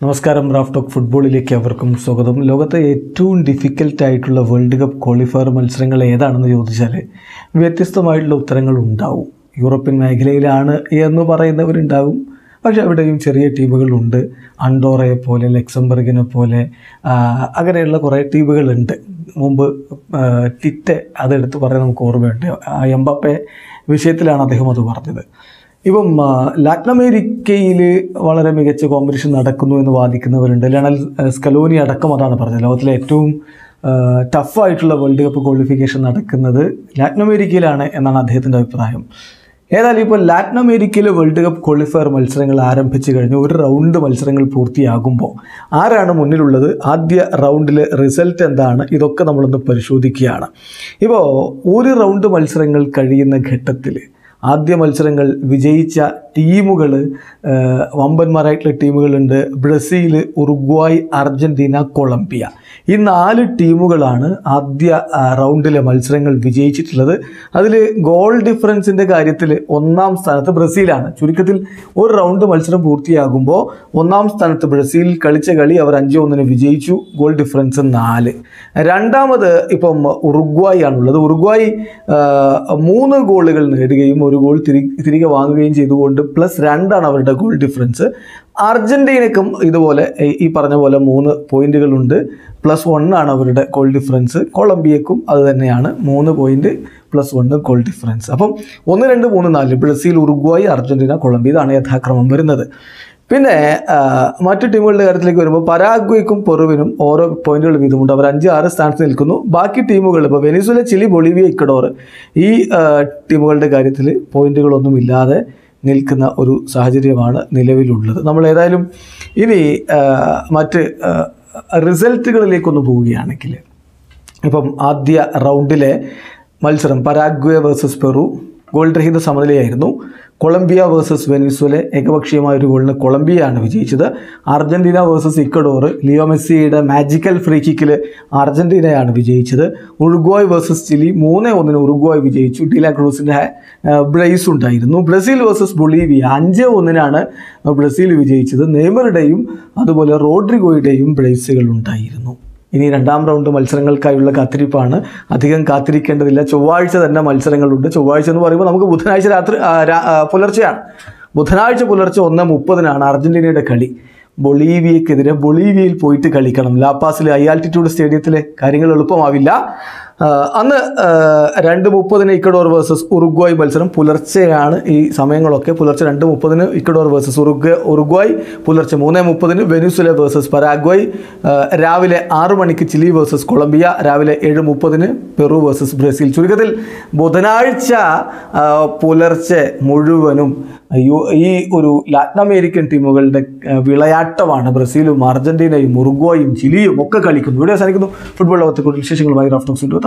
നമസ്കാരം Raf talk ഫുട്ബോളിലേക്ക് അവർക്കും സ്വാഗതം ലോകത്തെ ഏറ്റവും ഡിഫിക്കൽട്ട് ആയിട്ടുള്ള വേൾഡ് കപ്പ് ക്വാളിഫയർ മത്സരങ്ങൾ ഏതാണെന്ന് ചോദിച്ചാൽ വ്യത്യസ്തമായിട്ടുള്ള ഉത്തരങ്ങൾ ഉണ്ടാവും യൂറോപ്യൻ മേഖലയിലാണ് എന്ന് പറയുന്നവരുണ്ടാവും പക്ഷെ അവിടെയും ചെറിയ ടീമുകളുണ്ട് അണ്ടോറയെ പോലെ ലക്സംബർഗിനെ പോലെ ആ, അങ്ങനെയുള്ള കുറേ ടീമുകളുണ്ട് മുമ്പ് ആ, ടിറ്റെ അതെടുത്ത് പറയാൻ നമുക്ക് ഓർമ്മയുണ്ട് ആ എംബാപ്പെ വിഷയത്തിലാണ് അദ്ദേഹം അത് പറഞ്ഞത് ഇപ്പം ആ, ലാറ്റിൻ അമേരിക്കയിൽ വളരെ മികച്ച കോമ്പറ്റീഷൻ നടക്കുന്നു എന്ന് വാദിക്കുന്നവരുണ്ട് ലണൽ ആ, സ്കലോനി അടക്കം അതാണ് പറഞ്ഞത് ലോകത്തിലെ ഏറ്റവും ടഫായിട്ടുള്ള വേൾഡ് കപ്പ് ക്വാളിഫിക്കേഷൻ നടക്കുന്നത് ലാറ്റിൻ അമേരിക്കയിലാണ് എന്നാണ് അദ്ദേഹത്തിൻ്റെ അഭിപ്രായം ഏതായാലും ഇപ്പോൾ ലാറ്റിൻ അമേരിക്കയിലെ വേൾഡ് കപ്പ് ക്വാളിഫയർ മത്സരങ്ങൾ ആരംഭിച്ചു കഴിഞ്ഞു ഒരു റൗണ്ട് മത്സരങ്ങൾ പൂർത്തിയാകുമ്പോൾ ആരാണ് മുന്നിലുള്ളത് ആദ്യ റൗണ്ടിലെ റിസൾട്ട് എന്താണ് ഇതൊക്കെ നമ്മളൊന്ന് പരിശോധിക്കുകയാണ് ഇപ്പോൾ ഒരു റൗണ്ട് മത്സരങ്ങൾ കഴിയുന്ന ഘട്ടത്തിൽ ആദ്യ മത്സരങ്ങൾ വിജയിച്ച ടീമുകൾ വമ്പന്മാരായിട്ടുള്ള ടീമുകളുണ്ട് ബ്രസീൽ ഉറുഗ്വായ് അർജൻറ്റീന കൊളംബിയ ഈ നാല് ടീമുകളാണ് ആദ്യ ആ, റൗണ്ടിലെ മത്സരങ്ങൾ വിജയിച്ചിട്ടുള്ളത് അതിൽ ഗോൾ ഡിഫറൻസിൻ്റെ കാര്യത്തിൽ ഒന്നാം സ്ഥാനത്ത് ബ്രസീലാണ് ചുരുക്കത്തിൽ ഒരു റൗണ്ട് മത്സരം പൂർത്തിയാകുമ്പോൾ ഒന്നാം സ്ഥാനത്ത് ബ്രസീൽ കളിച്ച കളി അവർ അഞ്ച് ഒന്നിന് വിജയിച്ചു ഗോൾ ഡിഫറൻസ് നാല് രണ്ടാമത് ഇപ്പം ഉറുഗ്വായി ആണുള്ളത് ഉറുഗ്വായി ആ, മൂന്ന് ഗോളുകൾ നേടുകയും ഒരു ഗോൾ തിരി തിരികെ വാങ്ങുകയും ചെയ്തുകൊണ്ട് പ്ലസ് രണ്ടാണ് അവരുടെ ഗോൾ ഡിഫറൻസ് അർജൻറ്റീനയ്ക്കും ഇതുപോലെ ഈ- ഈ പറഞ്ഞ പോലെ മൂന്ന് പോയിന്റുകളുണ്ട് പ്ലസ് ആണ് അവരുടെ ഗോൾ ഡിഫറൻസ് കൊളംബിയക്കും അത് തന്നെയാണ് മൂന്ന് point plus one goal difference അപ്പം ഒന്ന് രണ്ട് മൂന്ന് നാല് ബ്രസീൽ ഉറുഗ്വായി അർജൻറ്റീന കൊളംബിയ ഇതാണ് യഥാക്രമം വരുന്നത് പിന്നെ ആ, മറ്റു ടീമുകളുടെ കാര്യത്തിലേക്ക് വരുമ്പോൾ പരാഗ്വയ്ക്കും പെറുവിനും ഓരോ പോയിന്റുകൾ വീതമുണ്ട് അവർ അഞ്ച് ആറ് സ്ഥാനത്ത് നിൽക്കുന്നു ബാക്കി ടീമുകൾ ഇപ്പോൾ വെനിസുല ചിലി ബൊളീവിയ ഇക്കഡോർ ഈ ആ, ടീമുകളുടെ കാര്യത്തിൽ പോയിന്റുകളൊന്നും ഇല്ലാതെ നിൽക്കുന്ന ഒരു സാഹചര്യമാണ് നിലവിലുള്ളത് നമ്മൾ ഏതായാലും ഇനി ആ, മറ്റ് ആ, റിസൾട്ടുകളിലേക്കൊന്ന് പോവുകയാണെങ്കിൽ ഇപ്പം ആദ്യ റൗണ്ടിലെ മത്സരം പരാഗ്വേ വേഴ്സസ് പെറു ഗോൾ രഹിത സമനിലയായിരുന്നു കൊളംബിയ വേഴ്സസ് വെനിസ്വലെ ഏകപക്ഷീയമായ ഒരു ഗോളിന് കൊളംബിയയാണ് വിജയിച്ചത് അർജന്റീന വേഴ്സസ് ഇക്കഡോർ ലിയോ മെസ്സിയുടെ മാജിക്കൽ ഫ്രീ കിക്കിൽ അർജന്റീനയാണ് വിജയിച്ചത് ഉറുഗ്വായ് വേഴ്സസ് ചിലി മൂന്ന് ഒന്നിന് ഉറുഗ്വായ് വിജയിച്ചു ഡില ക്രൂസിൻ്റെ ബ്രേസ് ഉണ്ടായിരുന്നു ബ്രസീൽ വേഴ്സസ് ബൊളീവിയ അഞ്ച് ഒന്നിനാണ് ബ്രസീൽ വിജയിച്ചത് നെയ്മറുടെയും അതുപോലെ റോഡ്രിഗോയുടെയും ബ്രേസുകൾ ഉണ്ടായിരുന്നു ഇനി രണ്ടാം റൗണ്ട് മത്സരങ്ങൾക്കായുള്ള കാത്തിരിപ്പാണ് അധികം കാത്തിരിക്കേണ്ടതില്ല ചൊവ്വാഴ്ച തന്നെ മത്സരങ്ങളുണ്ട് ചൊവ്വാഴ്ച എന്ന് പറയുമ്പോൾ നമുക്ക് ബുധനാഴ്ച രാത്രി ആ, രാ- ആ, പുലർച്ചെയാണ് ബുധനാഴ്ച പുലർച്ചെ ഒന്ന് മുപ്പതിനാണ് അർജന്റീനയുടെ കളി ബൊളീവിയക്കെതിരെ ബൊളീവിയയിൽ പോയിട്ട് കളിക്കണം ലാപ്പാസിലെ ഐ ആൾട്ടിറ്റ്യൂഡ് സ്റ്റേഡിയത്തിലെ കാര്യങ്ങൾ എളുപ്പമാവില്ല ആ, അന്ന് ആ, രണ്ട് മുപ്പതിന് ഇക്കഡോർ വേഴ്സസ് ഉറുഗ്വായ് മത്സരം പുലർച്ചെയാണ് ഈ സമയങ്ങളൊക്കെ പുലർച്ചെ രണ്ട് മുപ്പതിന് ഇക്കഡോർ വേഴ്സസ് ഉറുഗ്വ ഉറുഗ്വായ് പുലർച്ചെ മൂന്ന് മുപ്പതിന് വെനുസുല വേഴ്സസ് പരാഗ്വായ് ആ, രാവിലെ ആറ് മണിക്ക് ചിലി വേഴ്സസ് കൊളംബിയ രാവിലെ ഏഴ് മുപ്പതിന് പെറു വേഴ്സസ് ബ്രസീൽ ചുരുക്കത്തിൽ ബുധനാഴ്ച ആ, പുലർച്ചെ മുഴുവനും യു ഈ ഒരു ലാറ്റിൻ അമേരിക്കൻ ടീമുകളുടെ ആ, വിളയാട്ടമാണ് ബ്രസീലും അർജന്റീനയും ഉറുഗ്വായും ചിലിയും ഒക്കെ കളിക്കുന്നു ഇവിടെ അവസാനിക്കുന്നു ഫുട്ബോൾ ലോകത്തെ കൂടുതൽ വിശേഷങ്ങളുമായി റാഫ്റ്റോക്സ്